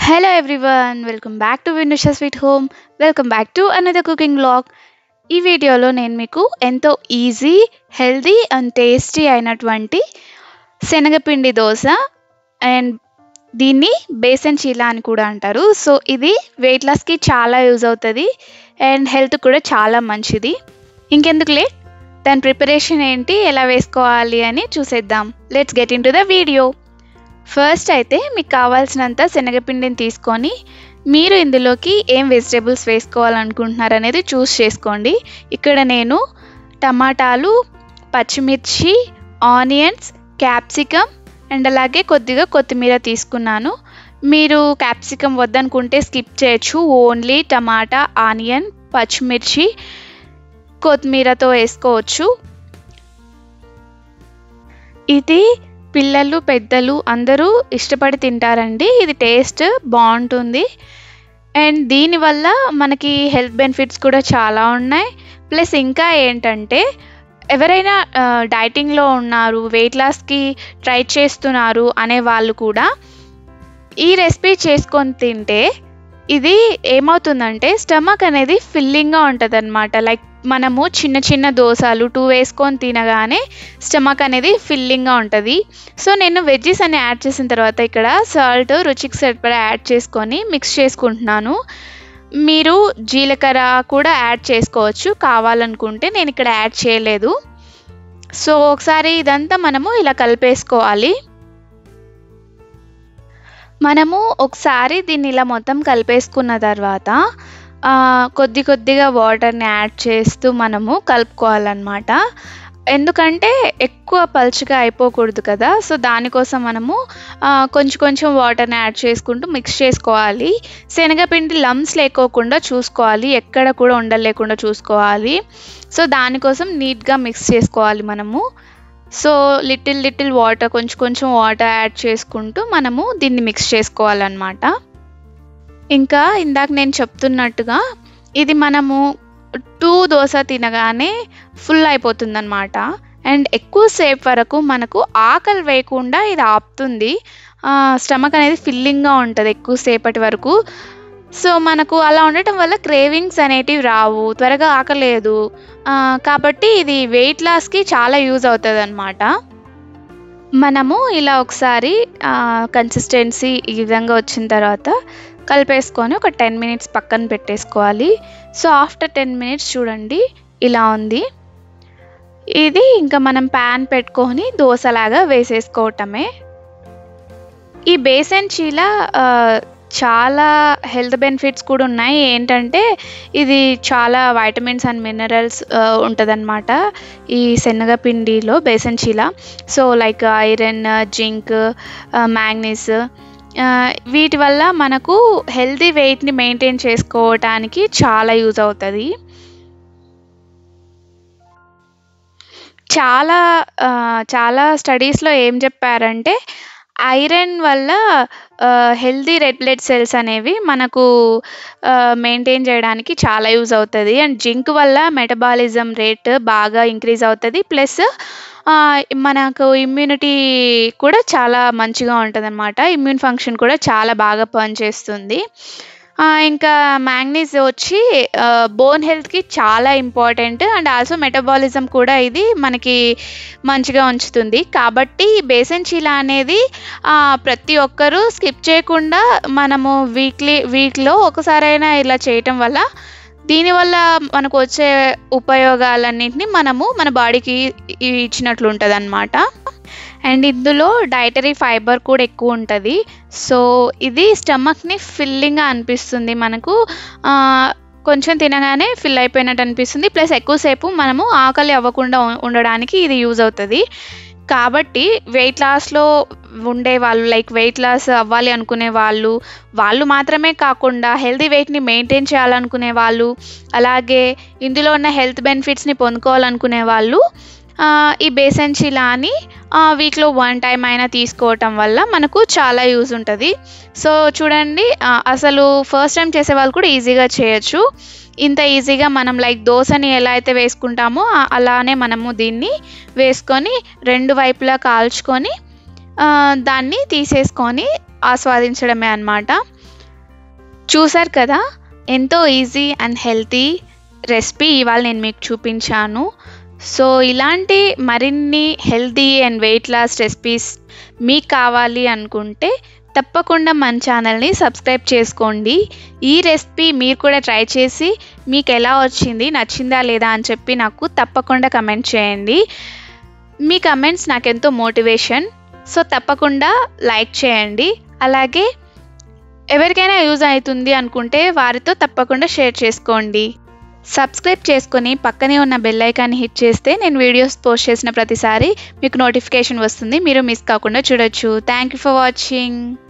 Hello everyone, welcome back to Vinusha Sweet Home. Welcome back to another cooking vlog. ఈ వీడియోలో నేను మీకు ఎంతో ఈజీ హెల్దీ అండ్ టేస్టీ అయినటువంటి శనగపిండి దోశ అండ్ దీన్ని బేసన్ చీలా అని కూడా అంటారు సో ఇది వెయిట్ లాస్కి చాలా యూజ్ అవుతుంది అండ్ హెల్త్ కూడా చాలా మంచిది ఇంకెందుకు లేట్ దాని ప్రిపరేషన్ ఏంటి ఎలా వేసుకోవాలి అని చూసేద్దాం let's get into the video first అయితే మీకు కావాల్సినంత శనగపిండిని తీసుకొని మీరు ఇందులోకి ఏం వెజిటేబుల్స్ వేసుకోవాలనుకుంటున్నారు అనేది చూస్ చేసుకోండి ఇక్కడ నేను టమాటాలు పచ్చిమిర్చి ఆనియన్స్ క్యాప్సికమ్ అండ్ అలాగే కొద్దిగా కొత్తిమీర తీసుకున్నాను మీరు క్యాప్సికమ్ వద్దనుకుంటే స్కిప్ చేయొచ్చు ఓన్లీ టమాటా ఆనియన్ పచ్చిమిర్చి కొత్తిమీరతో వేసుకోవచ్చు ఇది పిల్లలు పెద్దలు అందరూ ఇష్టపడి తింటారండి ఇది టేస్ట్ బాగుంటుంది అండ్ దీనివల్ల మనకి హెల్త్ బెనిఫిట్స్ కూడా చాలా ఉన్నాయి ప్లస్ ఇంకా ఏంటంటే ఎవరైనా డైటింగ్లో ఉన్నారు వెయిట్ లాస్కి ట్రై చేస్తున్నారు అనే వాళ్ళు కూడా ఈ రెసిపీ చేసుకొని తింటే ఇది ఏమవుతుందంటే స్టమక్ అనేది ఫిల్లింగ్గా ఉంటుంది అనమాట లైక్ మనము చిన్న చిన్న దోశలు టూ వేసుకొని తినగానే స్టమక్ అనేది ఫిల్లింగ్గా ఉంటుంది సో నేను వెజ్జెస్ అని యాడ్ చేసిన తర్వాత ఇక్కడ సాల్ట్ రుచికి సరిపడా యాడ్ చేసుకొని మిక్స్ చేసుకుంటున్నాను మీరు జీలకర్ర కూడా యాడ్ చేసుకోవచ్చు కావాలనుకుంటే నేను ఇక్కడ యాడ్ చేయలేదు సో ఒకసారి ఇదంతా మనము ఇలా కలిపేసుకోవాలి మనము ఒకసారి దీన్ని ఇలా మొత్తం కలిపేసుకున్న తర్వాత కొద్ది కొద్దిగా వాటర్ని యాడ్ చేస్తూ మనము కలుపుకోవాలన్నమాట ఎందుకంటే ఎక్కువ పలుచగా అయిపోకూడదు కదా సో దానికోసం మనము కొంచెం కొంచెం వాటర్ని యాడ్ చేసుకుంటూ మిక్స్ చేసుకోవాలి శనగపిండి లమ్స్ లేకోకుండా చూసుకోవాలి ఎక్కడ కూడా ఉండలేకుండా చూసుకోవాలి సో దానికోసం నీట్గా మిక్స్ చేసుకోవాలి మనము సో లిటిల్ లిటిల్ వాటర్ కొంచెం కొంచెం వాటర్ యాడ్ చేసుకుంటూ మనము దీన్ని మిక్స్ చేసుకోవాలన్నమాట ఇంకా ఇందాక నేను చెప్తున్నట్టుగా ఇది మనము టూ దోశ తినగానే ఫుల్ అయిపోతుందన్నమాట అండ్ ఎక్కువసేపు వరకు మనకు ఆకలి వేయకుండా ఇది ఆపుతుంది స్టమక్ అనేది ఫిల్లింగ్గా ఉంటుంది ఎక్కువసేపటి వరకు సో మనకు అలా ఉండటం వల్ల క్రేవింగ్స్ అనేటివి రావు త్వరగా ఆకలేదు కాబట్టి ఇది వెయిట్ లాస్కి చాలా యూజ్ అవుతుంది అనమాట మనము ఇలా ఒకసారి కన్సిస్టెన్సీ ఈ విధంగా వచ్చిన తర్వాత కలిపేసుకొని ఒక టెన్ మినిట్స్ పక్కన పెట్టేసుకోవాలి సో ఆఫ్టర్ టెన్ మినిట్స్ చూడండి ఇలా ఉంది ఇది ఇంకా మనం ప్యాన్ పెట్టుకొని దోశలాగా వేసేసుకోవటమే ఈ బేసన్ చీల చాలా హెల్త్ బెనిఫిట్స్ కూడా ఉన్నాయి ఏంటంటే ఇది చాలా వైటమిన్స్ అండ్ మినరల్స్ ఉంటుందన్నమాట ఈ శనగపిండిలో besan cheela so like iron zinc manganese వీటి వల్ల మనకు హెల్తీ వెయిట్ని మెయింటైన్ చేసుకోవటానికి చాలా యూజ్ అవుతుంది చాలా చాలా స్టడీస్లో ఏం చెప్పారంటే ఐరన్ వల్ల హెల్దీ రెడ్ బ్లడ్ సెల్స్ అనేవి మనకు మెయింటైన్ చేయడానికి చాలా యూజ్ అవుతుంది అండ్ జింక్ వల్ల మెటబాలిజం రేట్ బాగా ఇంక్రీజ్ అవుతుంది ప్లస్ మనకు ఇమ్యూనిటీ కూడా చాలా మంచిగా ఉంటుంది అనమాట ఇమ్యూన్ ఫంక్షన్ కూడా చాలా బాగా పనిచేస్తుంది ఇంకా మ్యాంగ్నీస్ వచ్చి బోన్ హెల్త్కి చాలా ఇంపార్టెంట్ అండ్ ఆల్సో మెటబాలిజం కూడా ఇది మనకి మంచిగా ఉంచుతుంది కాబట్టి బేసన్ చీలా అనేది ప్రతి ఒక్కరూ స్కిప్ చేయకుండా మనము వీక్లీ వీక్లో ఒకసారైనా ఇలా చేయటం వల్ల దీనివల్ల మనకు వచ్చే ఉపయోగాలన్నింటినీ మనము మన బాడీకి ఇచ్చినట్లు ఉంటుంది అనమాట అండ్ ఇందులో డైటరీ ఫైబర్ కూడా ఎక్కువ ఉంటుంది సో ఇది స్టమక్ని ఫిల్లింగ్గా అనిపిస్తుంది మనకు కొంచెం తినగానే ఫిల్ అయిపోయినట్టు అనిపిస్తుంది ప్లస్ ఎక్కువసేపు మనము ఆకలి అవ్వకుండా ఉండడానికి ఇది యూజ్ అవుతుంది కాబట్టి వెయిట్ లాస్లో ఉండే వాళ్ళు లైక్ వెయిట్ లాస్ అవ్వాలి అనుకునే వాళ్ళు వాళ్ళు మాత్రమే కాకుండా హెల్తీ వెయిట్ని మెయింటైన్ చేయాలనుకునే వాళ్ళు అలాగే ఇందులో ఉన్న హెల్త్ బెనిఫిట్స్ని పొందుకోవాలనుకునే వాళ్ళు ఈ బేసన్ చిలాని వీక్లో వన్ టైం అయినా తీసుకోవటం వల్ల మనకు చాలా యూజ్ ఉంటుంది సో చూడండి అసలు ఫస్ట్ టైం చేసే వాళ్ళు కూడా ఈజీగా చేయొచ్చు ఇంత ఈజీగా మనం లైక్ దోశని ఎలా అయితే వేసుకుంటామో అలానే మనము దీన్ని వేసుకొని రెండు వైపులా కాల్చుకొని దాన్ని తీసేసుకొని ఆస్వాదించడమే అనమాట చూసారు కదా ఎంతో ఈజీ అండ్ హెల్తీ రెసిపీ ఇవాళ నేను మీకు చూపించాను సో ఇలాంటి మరిన్ని healthy and weight loss recipes మీకు కావాలి అనుకుంటే తప్పకుండా మన ఛానల్ని సబ్స్క్రైబ్ చేసుకోండి ఈ రెసిపీ మీరు కూడా ట్రై చేసి మీకు ఎలా వచ్చింది నచ్చిందా లేదా అని చెప్పి నాకు తప్పకుండా కమెంట్ చేయండి మీ కమెంట్స్ నాకెంతో మోటివేషన్ సో తప్పకుండా లైక్ చేయండి అలాగే ఎవరికైనా యూజ్ అవుతుంది అనుకుంటే వారితో తప్పకుండా షేర్ చేసుకోండి సబ్స్క్రైబ్ చేసుకొని పక్కనే ఉన్న బెల్ ఐకాన్ని హిట్ చేస్తే నేను వీడియోస్ పోస్ట్ చేసిన ప్రతిసారి మీకు నోటిఫికేషన్ వస్తుంది మీరు మిస్ కాకుండా చూడొచ్చు థ్యాంక్ యూ ఫర్ వాచింగ్